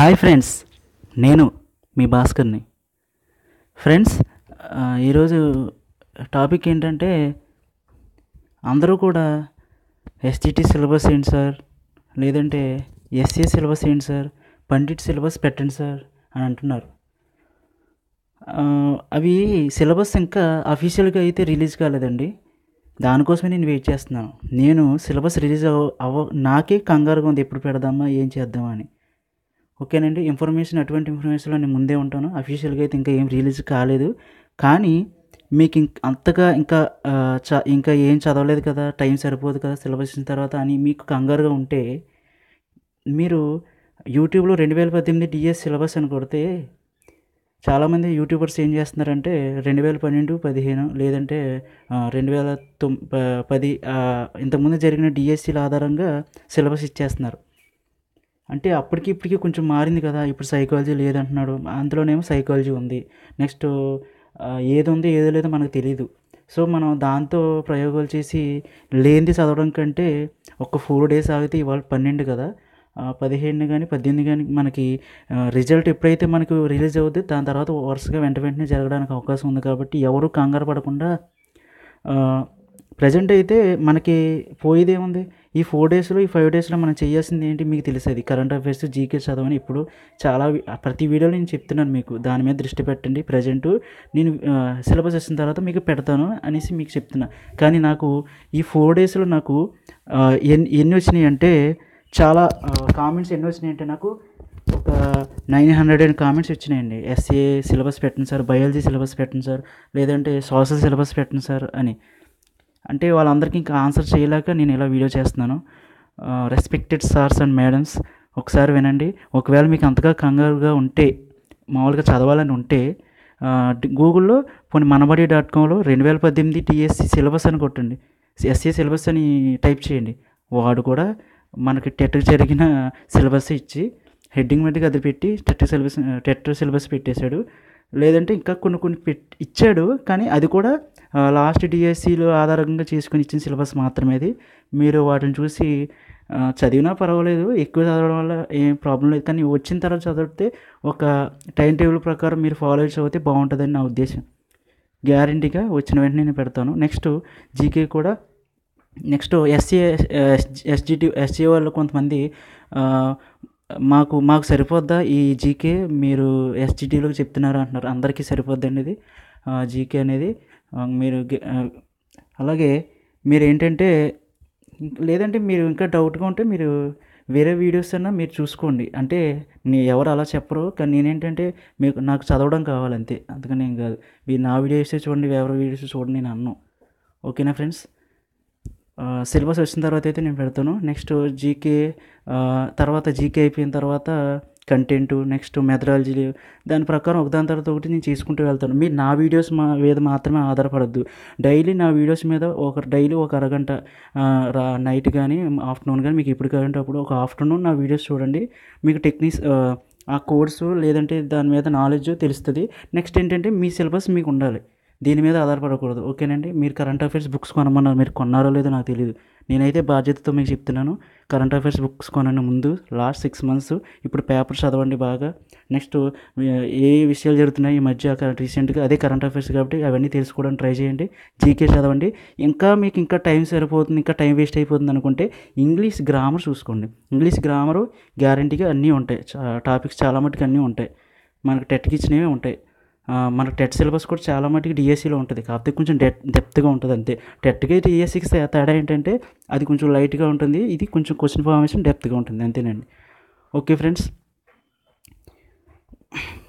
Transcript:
hi friends నేను మీ భాస్కర్ని friends ఆ, ఈరోజు టాపిక్ ఏంటంటే అందరూ కూడా ఎస్జిటి సిలబస్ ఏంటి సార్ లేదంటే ఎస్సీ సిలబస్ ఏంటి సార్ పండిట్ సిలబస్ పెట్టండి సార్ అని అంటున్నారు ఆ, అవి సిలబస్ ఇంకా అఫీషియల్గా అయితే రిలీజ్ కాలేదండి దానికోసమే నేను వెయిట్ చేస్తున్నాను నేను సిలబస్ రిలీజ్ అవ అవ నాకే కంగారుగా ఉంది ఎప్పుడు పెడదామా ఏం చేద్దామా అని ఓకేనండి ఇన్ఫర్మేషన్ అటువంటి ఇన్ఫర్మేషన్లో నేను ముందే ఉంటాను అఫీషియల్గా అయితే ఇంకా ఏం రిలీజ్ కాలేదు కానీ మీకు ఇంక అంతగా ఇంకా ఆ, చ ఇంకా ఏం చదవలేదు కదా టైం సరిపోదు కదా సిలబస్ ఇచ్చిన తర్వాత అని మీకు కంగారుగా ఉంటే మీరు యూట్యూబ్లో రెండు వేల పద్దెనిమిది డిఎస్ సిలబస్ అని కొడితే చాలామంది యూట్యూబర్స్ ఏం చేస్తున్నారంటే రెండు వేల పన్నెండు పదిహేను లేదంటే ఆ, రెండు వేల తొమ్ ప- పది ఆ, ఇంతకుముందు జరిగిన డిఎస్సీల ఆధారంగా సిలబస్ ఇచ్చేస్తున్నారు అంటే అప్పటికి ఇప్పటికి కొంచెం మారింది కదా ఇప్పుడు సైకాలజీ లేదంటున్నాడు అందులోనేమో సైకాలజీ ఉంది నెక్స్ట్ ఆ, ఏది ఉంది ఏది లేదో మనకు తెలియదు సో మనం దాంతో ప్రయోగాలు చేసి లేనిది చదవడం కంటే ఒక ఫోర్ డేస్ ఆగితే ఇవాళ పన్నెండు కదా ఆ, పదిహేను కానీ పద్దెనిమిది కానీ మనకి రిజల్ట్ ఎప్పుడైతే మనకు రిలీజ్ అవుద్ది దాని తర్వాత వరుసగా వెంట వెంటనే జరగడానికి అవకాశం ఉంది కాబట్టి ఎవరు కంగారు పడకుండా ప్రజెంట్ అయితే మనకి పోయేది ఏముంది ఈ ఫోర్ డేస్లో ఈ ఫైవ్ డేస్లో మనం చేయాల్సింది ఏంటి మీకు తెలిసేది కరెంట్ అఫైర్స్ జీకే చదవని ఇప్పుడు చాలా వి- ప్రతి వీడియోలో నేను చెప్తున్నాను మీకు దాని మీద దృష్టి పెట్టండి ప్రజెంట్ నేను సిలబస్ వచ్చిన తర్వాత మీకు పెడతాను అనేసి మీకు చెప్తున్నా కానీ నాకు ఈ ఫోర్ డేస్లో నాకు ఆ, ఎన్ని ఎన్ని వచ్చినాయి అంటే చాలా కామెంట్స్ ఎన్ని వచ్చినాయి అంటే నాకు ఒక నైన్ హండ్రెడ్ అండ్ కామెంట్స్ వచ్చినాయండి ఎస్ఏ సిలబస్ పెట్టండి సార్ బయాలజీ సిలబస్ పెట్టండి సార్ లేదంటే సోషల్ సిలబస్ పెట్టండి సార్ అని అంటే వాళ్ళందరికీ ఇంకా ఆన్సర్ చేయలేక నేను ఇలా వీడియో చేస్తున్నాను రెస్పెక్టెడ్ సార్స్ అండ్ మేడమ్స్ ఒకసారి వినండి ఒకవేళ మీకు అంతగా కంగారుగా ఉంటే మామూలుగా చదవాలని ఉంటే ఆ, డి- గూగుల్లో పోనీ మనబడి డాట్ కామ్లో రెండు వేల పద్దెనిమిది టీఎస్సీ సిలబస్ అని కొట్టండి ఎస్సీ సిలబస్ అని టైప్ చేయండి వాడు కూడా మనకి టెట్ జరిగిన సిలబస్ ఇచ్చి హెడ్డింగ్ మీదకి అది పెట్టి టెట్ సిలబస్ టెట్ సిలబస్ పెట్టేశాడు లేదంటే ఇంకా కొన్ని కొన్ని పెట్ ఇచ్చాడు కానీ అది కూడా లాస్ట్ డిఎస్సీలు ఆధారంగా చేసుకుని ఇచ్చిన సిలబస్ మాత్రమే అది మీరు వాటిని చూసి ఆ, చదివినా పర్వాలేదు ఎక్కువ చదవడం వల్ల ఏం ప్రాబ్లం లేదు కానీ వచ్చిన తర్వాత చదివితే ఒక టైం టేబుల్ ప్రకారం మీరు ఫాలో చదివితే బాగుంటుందని నా ఉద్దేశం గ్యారంటీగా వచ్చిన వెంటనే నేను పెడతాను నెక్స్ట్ జీకే కూడా నెక్స్ట్ ఎస్సీ ఎస్జిటి ఎస్సీ వాళ్ళు కొంతమంది ఆ, మాకు మాకు సరిపోద్దా ఈ జీకే మీరు ఎస్జిటిలోకి చెప్తున్నారు అంటున్నారు అందరికీ సరిపోద్దండి ఇది జీకే అనేది ఆ, మీరు గె- ఆ, అలాగే మీరు ఏంటంటే లేదంటే మీరు ఇంకా డౌట్గా ఉంటే మీరు వేరే వీడియోస్ అన్నా మీరు చూసుకోండి అంటే నీ ఎవరు అలా చెప్పరు కానీ నేనేంటంటే మీకు నాకు చదవడం కావాలంతే అందుకని ఏం కాదు మీరు నా వీడియోస్ చూడండి ఎవరి వీడియోస్ చూడండి నేను అన్నాను ఓకేనా ఫ్రెండ్స్ సిలబస్ వచ్చిన తర్వాత అయితే నేను పెడతాను నెక్స్ట్ జీకే తర్వాత జీకే అయిపోయిన తర్వాత కంటెంట్ నెక్స్ట్ మెథడాలజీ దాని ప్రకారం ఒకదాని తర్వాత ఒకటి నేను చేసుకుంటూ వెళ్తాను మీరు నా వీడియోస్ మా మీద మాత్రమే ఆధారపడద్దు డైలీ నా వీడియోస్ మీద ఒక డైలీ ఒక అరగంట ఆ, రా నైట్ కానీ ఆఫ్టర్నూన్ కానీ మీకు ఎప్పుడు కావాలంటే అప్పుడు ఒక ఆఫ్టర్నూన్ నా వీడియోస్ చూడండి మీకు టెక్నిక్స్ ఆ కోర్సు లేదంటే దాని మీద నాలెడ్జ్ తెలుస్తుంది నెక్స్ట్ ఏంటంటే మీ సిలబస్ మీకు ఉండాలి దీని మీద ఆధారపడకూడదు ఓకేనండి మీరు కరెంట్ అఫైర్స్ బుక్స్ కొనమన్నారు మీరు కొన్నారో లేదో నాకు తెలియదు నేనైతే బాధ్యతతో మీకు చెప్తున్నాను కరెంట్ అఫైర్స్ బుక్స్ కొనండి ముందు లాస్ట్ సిక్స్ మంత్స్ ఇప్పుడు పేపర్ చదవండి బాగా నెక్స్ట్ ఏ విషయాలు జరుగుతున్నాయి ఈ మధ్య రీసెంట్గా అదే కరెంట్ అఫైర్స్ కాబట్టి అవన్నీ తెలుసుకోవడానికి ట్రై చేయండి జీకే చదవండి ఇంకా మీకు ఇంకా టైం సరిపోతుంది ఇంకా టైం వేస్ట్ అయిపోతుంది అనుకుంటే ఇంగ్లీష్ గ్రామర్ చూసుకోండి ఇంగ్లీష్ గ్రామరు గ్యారంటీగా అన్నీ ఉంటాయి టాపిక్స్ చాలా మటుకు అన్నీ ఉంటాయి మనకు టెట్కి ఇచ్చినవి ఉంటాయి ఆ, మనకు టెట్ సిలబస్ కూడా చాలా మటుకు డిఎస్సిలో ఉంటుంది కాకపోతే కొంచెం డెప్ డెప్త్గా ఉంటుంది అంతే టెట్కి డిఎస్సికి తేడా ఏంటంటే అది కొంచెం లైట్గా ఉంటుంది ఇది కొంచెం క్వశ్చన్ ఫార్మేషన్ డెప్త్గా ఉంటుంది అంతేనండి ఓకే ఫ్రెండ్స్